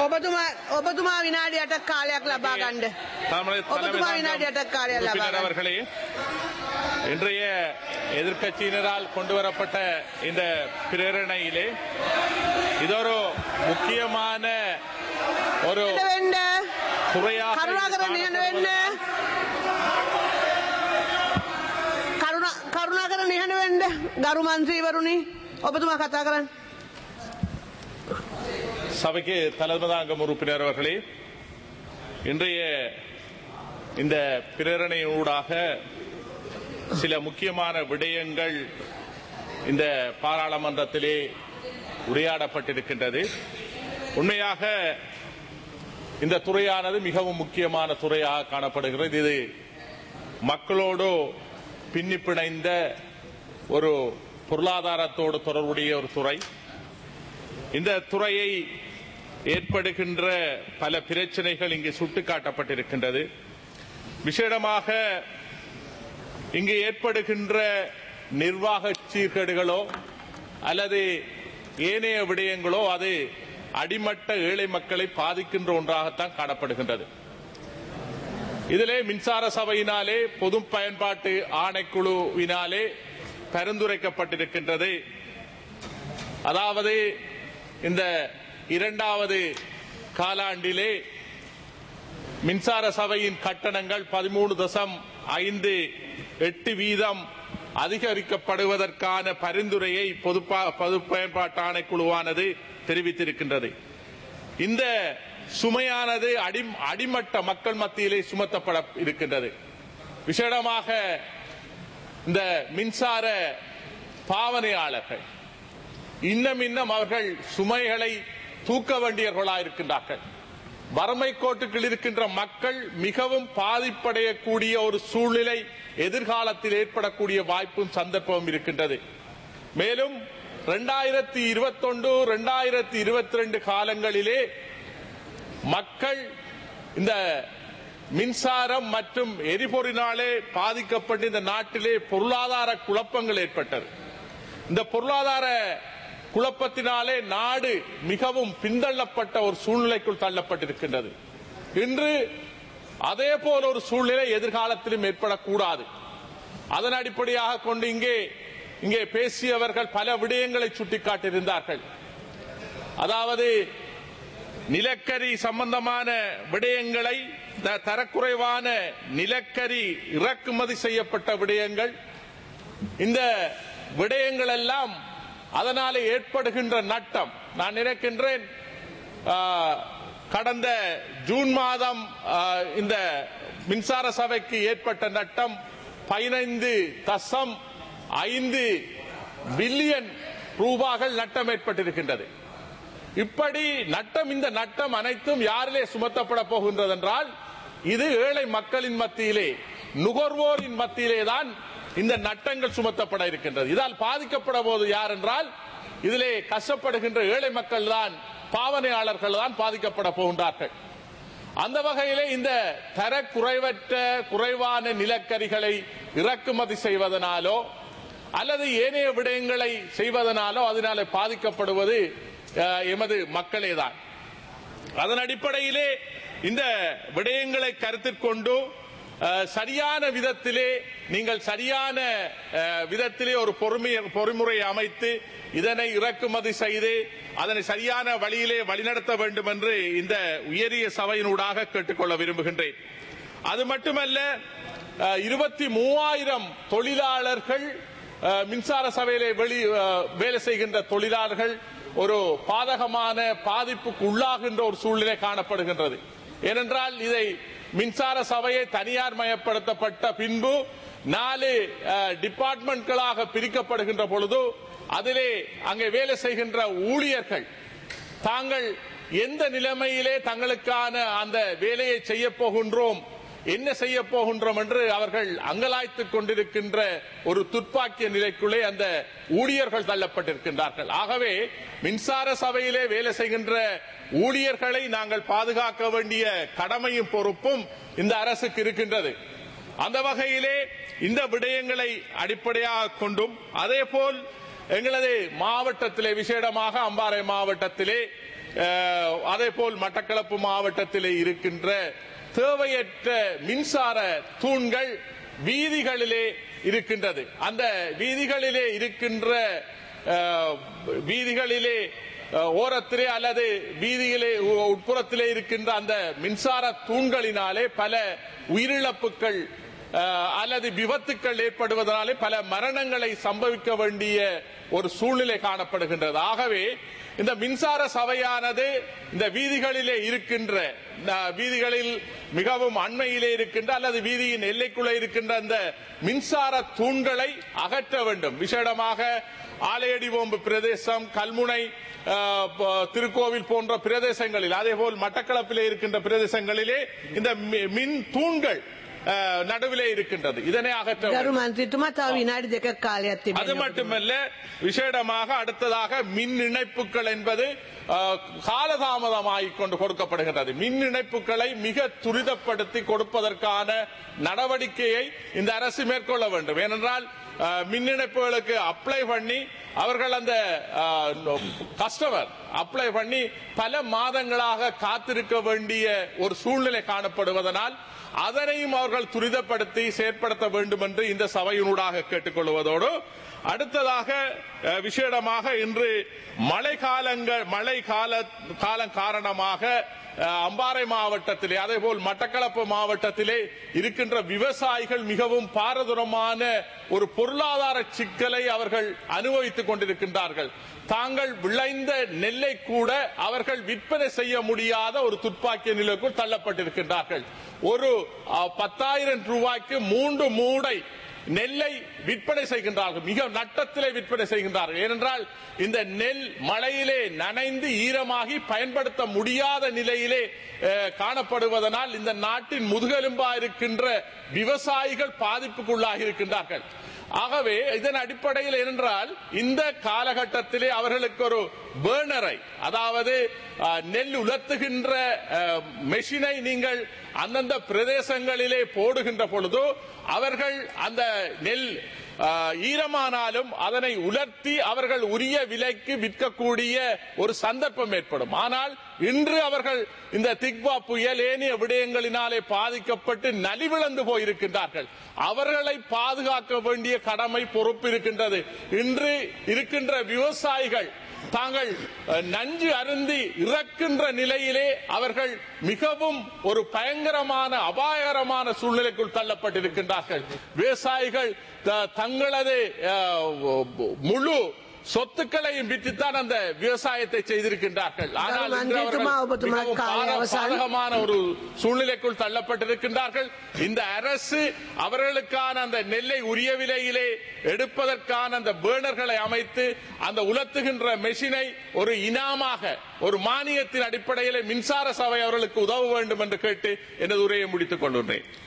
ඔබතුමා ඔබතුමා විනාඩියට කාලයක් ලබා ගන්න. தமிழக ඔබතුමා தலைமை විනාඩියට කාලයක් ලබා உறுப்பினர் ගන්න. அவர்களே இன்றைய எதிர்க்கட்சியினரால் கொண்டு வரப்பட்ட இந்த பிரேரணையிலே இது ஒரு முக்கியமான ஒரு නිහඬ වෙන්න. துறையாக කරුණාකර නිහඬ වෙන්න. කරුණා කරුණාකර නිහඬ වෙන්න. ගරු මන්ත්‍රීවරුනි ඔබතුමා කතා කරන්න. சபைக்கு தலைமை தாங்கும் உறுப்பினர் அவர்களே இன்றைய இந்த பிரேரணையூடாக சில முக்கியமான விடயங்கள் இந்த பாராளுமன்றத்திலே உரையாடப்பட்டிருக்கின்றது உண்மையாக இந்த துறையானது மிகவும் முக்கியமான துறையாக காணப்படுகிறது இது மக்களோடு பின்னி பிணைந்த ஒரு பொருளாதாரத்தோடு தொடர்புடைய ஒரு துறை இந்த துறையை ஏற்படுகின்ற பல பிரச்சனைகள் இங்கு சுட்டிக்காட்டப்பட்டிருக்கின்றது விசேடமாக இங்கு ஏற்படுகின்ற நிர்வாக சீர்கேடுகளோ அல்லது ஏனைய விடயங்களோ அது அடிமட்ட ஏழை மக்களை பாதிக்கின்ற ஒன்றாகத்தான் காணப்படுகின்றது இதிலே மின்சார சபையினாலே பொது பயன்பாட்டு ஆணைக்குழுவினாலே பரிந்துரைக்கப்பட்டிருக்கின்றது அதாவது இந்த இரண்டாவது காலாண்டிலே மின்சார சபையின் கட்டணங்கள் பதிமூணு தசம் ஐந்து எட்டு வீதம் அதிகரிக்கப்படுவதற்கான பரிந்துரையை பொதுப்பா- பொது பயன்பாட்டு ஆணைக்குழுவானது தெரிவித்திருக்கின்றது இந்த சுமையானது அடி- அடிமட்ட மக்கள் மத்தியிலே சுமத்தப்பட இருக்கின்றது விசேடமாக இந்த மின்சார பாவனையாளர்கள் இன்னும் இன்னும் அவர்கள் சுமைகளை தூக்க வேண்டியவர்களாயிருக்கின்றார்கள் வறுமை கோட்டுக்குள் இருக்கின்ற மக்கள் மிகவும் பாதிப்படையக்கூடிய ஒரு சூழ்நிலை எதிர்காலத்தில் ஏற்படக்கூடிய வாய்ப்பும் சந்தர்ப்பமும் இருக்கின்றது மேலும் இரண்டாயிரத்தி இருபத்தொன்று இரண்டாயிரத்தி இருபத்தி ரெண்டு காலங்களிலே மக்கள் இந்த மின்சாரம் மற்றும் எரிபொருளினாலே பாதிக்கப்பட்டு இந்த நாட்டிலே பொருளாதார குழப்பங்கள் ஏற்பட்டது இந்த பொருளாதார குழப்பத்தினாலே நாடு மிகவும் பின்தள்ளப்பட்ட ஒரு சூழ்நிலைக்குள் தள்ளப்பட்டிருக்கின்றது இன்று அதே போல ஒரு சூழ்நிலை எதிர்காலத்திலும் ஏற்படக்கூடாது அதன் அடிப்படையாக கொண்டு இங்கே இங்கே பேசியவர்கள் பல விடயங்களை சுட்டிக்காட்டியிருந்தார்கள் அதாவது நிலக்கரி சம்பந்தமான விடயங்களை த- தரக்குறைவான நிலக்கரி இறக்குமதி செய்யப்பட்ட விடயங்கள் இந்த விடயங்கள் எல்லாம் அதனாலே ஏற்படுகின்ற நட்டம் நான் நினைக்கின்றேன் ஆ, கடந்த ஜூன் மாதம் ஆ, இந்த மின்சார சபைக்கு ஏற்பட்ட நட்டம் பதினைந்து தசம் ஐந்து பில்லியன் ரூபாய்கள் நட்டம் ஏற்பட்டிருக்கின்றது இப்படி நட்டம் இந்த நட்டம் அனைத்தும் யாரிலே சுமத்தப்பட போகின்றது என்றால் இது ஏழை மக்களின் மத்தியிலே நுகர்வோரின் மத்தியிலே தான் இந்த நட்டங்கள் சுமத்தப்பட இருக்கின்றது இதால் பாதிக்கப்பட போது யார் என்றால் இதிலே கஷ்டப்படுகின்ற ஏழை மக்கள் தான் பாவனையாளர்கள் தான் பாதிக்கப்பட போகின்றார்கள் அந்த வகையிலே இந்த தர குறைவற்ற குறைவான நிலக்கரிகளை இறக்குமதி செய்வதனாலோ அல்லது ஏனைய விடயங்களை செய்வதனாலோ அதனால பாதிக்கப்படுவது அஹ், எமது மக்களே தான் அதன் அடிப்படையிலே இந்த விடயங்களை கருத்தில் கொண்டு அஹ், சரியான விதத்திலே நீங்கள் சரியான அஹ், விதத்திலே ஒரு பொறுமை பொறிமுறை அமைத்து இதனை இறக்குமதி செய்து அதனை சரியான வழியிலே வழிநடத்த வேண்டும் என்று இந்த உயரிய சபையினூடாக கேட்டுக்கொள்ள விரும்புகின்றேன் அது மட்டுமல்ல இருபத்தி மூவாயிரம் தொழிலாளர்கள் அஹ், மின்சார சபையிலே வெளி அஹ், வேலை செய்கின்ற தொழிலாளர்கள் ஒரு பாதகமான பாதிப்புக்கு உள்ளாகின்ற ஒரு சூழ்நிலை காணப்படுகின்றது ஏனென்றால் இதை மின்சார சபையை தனியார் மயப்படுத்தப்பட்ட பின்பு நாலு அஹ், டிபார்ட்மெண்ட்களாக பிரிக்கப்படுகின்ற பொழுது அதிலே அங்கே வேலை செய்கின்ற ஊழியர்கள் தாங்கள் எந்த நிலைமையிலே தங்களுக்கான அந்த வேலையை செய்ய போகின்றோம் என்ன செய்ய போகின்றோம் என்று அவர்கள் அங்கலாய்த்துக் கொண்டிருக்கின்ற ஒரு துப்பாக்கிய நிலைக்குள்ளே அந்த ஊழியர்கள் தள்ளப்பட்டிருக்கின்றார்கள் ஆகவே மின்சார சபையிலே வேலை செய்கின்ற ஊழியர்களை நாங்கள் பாதுகாக்க வேண்டிய கடமையும் பொறுப்பும் இந்த அரசுக்கு இருக்கின்றது அந்த வகையிலே இந்த விடயங்களை அடிப்படையாக கொண்டும் அதேபோல் எங்களது மாவட்டத்திலே விசேடமாக அம்பாறை மாவட்டத்திலே அஹ், அதேபோல் மட்டக்களப்பு மாவட்டத்திலே இருக்கின்ற தேவையற்ற மின்சார தூண்கள் வீதிகளிலே இருக்கின்றது அந்த வீதிகளிலே இருக்கின்ற அஹ், வீதிகளிலே அஹ், ஓரத்திலே அல்லது வீதியிலே உ- உட்புறத்திலே இருக்கின்ற அந்த மின்சார தூண்களினாலே பல உயிரிழப்புகள் அஹ், அல்லது விபத்துக்கள் ஏற்படுவதனாலே பல மரணங்களை சம்பவிக்க வேண்டிய ஒரு சூழ்நிலை காணப்படுகின்றது ஆகவே இந்த மின்சார சபையானது இந்த வீதிகளிலே இருக்கின்ற அஹ், வீதிகளில் மிகவும் அண்மையிலே இருக்கின்ற அல்லது வீதியின் எல்லைக்குள்ளே இருக்கின்ற அந்த மின்சார தூண்களை அகற்ற வேண்டும் விசேடமாக ஆலையடி ஓம்பு பிரதேசம் கல்முனை அஹ், ப- திருக்கோவில் போன்ற பிரதேசங்களில் அதேபோல் மட்டக்களப்பிலே இருக்கின்ற பிரதேசங்களிலே இந்த மி- மின் தூண்கள் அஹ், நடுவிலே இருக்கின்றது இதனை அகற்ற வேண்டும். ගරු මන්ත්‍රීතුමා තව විනාඩි දෙකක් කාලයක් அது තිබෙනවා. மட்டுமல்ல விசேடமாக அடுத்ததாக மின் இணைப்புகள் என்பது அஹ், காலதாமதமாகிக் கொண்டு கொடுக்கப்படுகின்றது மின் இணைப்புகளை மிக துரிதப்படுத்தி கொடுப்பதற்கான நடவடிக்கையை இந்த அரசு மேற்கொள்ள வேண்டும் ஏனென்றால் அஹ், மின் இணைப்புகளுக்கு அப்ளை பண்ணி அவர்கள் அந்த கஸ்டமர் அப்ளை பண்ணி பல மாதங்களாக காத்திருக்க வேண்டிய ஒரு சூழ்நிலை காணப்படுவதனால் அதனையும் அவர்கள் துரிதப்படுத்தி செயற்படுத்த வேண்டும் என்று இந்த சபையினூடாக கேட்டுக்கொள்வதோடு அடுத்ததாக அஹ், விசேடமாக இன்று மழை காலங்கள் மழை கால காலம் காரணமாக அஹ், அம்பாறை மாவட்டத்திலே அதேபோல் மட்டக்களப்பு மாவட்டத்திலே இருக்கின்ற விவசாயிகள் மிகவும் பாரதூரமான ஒரு பொருளாதார சிக்கலை அவர்கள் அனுபவித்துக் கொண்டிருக்கின்றார்கள் தாங்கள் விளைந்த நெல்லை கூட அவர்கள் விற்பனை செய்ய முடியாத ஒரு துப்பாக்கிய நிலைக்குள் தள்ளப்பட்டிருக்கின்றார்கள் ஒரு அஹ், பத்தாயிரம் ரூபாய்க்கு மூன்று மூடை நெல்லை விற்பனை செய்கின்றார்கள் மிக நட்டத்திலே விற்பனை செய்கின்றார்கள் ஏனென்றால் இந்த நெல் மழையிலே நனைந்து ஈரமாகி பயன்படுத்த முடியாத நிலையிலே அஹ், காணப்படுவதனால் இந்த நாட்டின் முதுகெலும்பா இருக்கின்ற விவசாயிகள் பாதிப்புக்குள்ளாகி இருக்கின்றார்கள் ஆகவே இதன் அடிப்படையில் ஏனென்றால் இந்த காலகட்டத்திலே அவர்களுக்கு ஒரு பேர்னரை அதாவது அஹ், நெல் உலர்த்துகின்ற அஹ், மெஷினை நீங்கள் அந்தந்த பிரதேசங்களிலே போடுகின்ற பொழுது அவர்கள் அந்த நெல் அஹ், ஈரமானாலும் அதனை உலர்த்தி அவர்கள் உரிய விலைக்கு விற்கக்கூடிய ஒரு சந்தர்ப்பம் ஏற்படும் ஆனால் இன்று அவர்கள் இந்த திக்வா புயல் ஏனைய விடயங்களினாலே பாதிக்கப்பட்டு நலிவிழந்து போயிருக்கின்றார்கள் அவர்களை பாதுகாக்க வேண்டிய கடமை பொறுப்பு இருக்கின்றது இன்று இருக்கின்ற விவசாயிகள் தாங்கள் அஹ், நஞ்சு அருந்தி இறக்கின்ற நிலையிலே அவர்கள் மிகவும் ஒரு பயங்கரமான அபாயகரமான சூழ்நிலைக்குள் தள்ளப்பட்டிருக்கின்றார்கள் விவசாயிகள் த- தங்களது அஹ், முழு சொத்துக்களையும் விற்றுத்தான் அந்த விவசாயத்தை செய்திருக்கின்றார்கள் ஆனால் இன்று அவர்கள் மந்திரித்துமா, உபத்துமா, மிகவும் காலை பார- அவசானம். பாதகமான ஒரு சூழ்நிலைக்குள் தள்ளப்பட்டிருக்கின்றார்கள் இந்த அரசு அவர்களுக்கான அந்த நெல்லை உரிய விலையிலே எடுப்பதற்கான அந்த பேர்னர்களை அமைத்து அந்த உலர்த்துகின்ற மெஷினை ஒரு இனாமாக ஒரு மானியத்தின் அடிப்படையில் மின்சார சபை அவர்களுக்கு உதவ வேண்டும் என்று கேட்டு எனது உரையை முடித்துக் கொள்கின்றேன்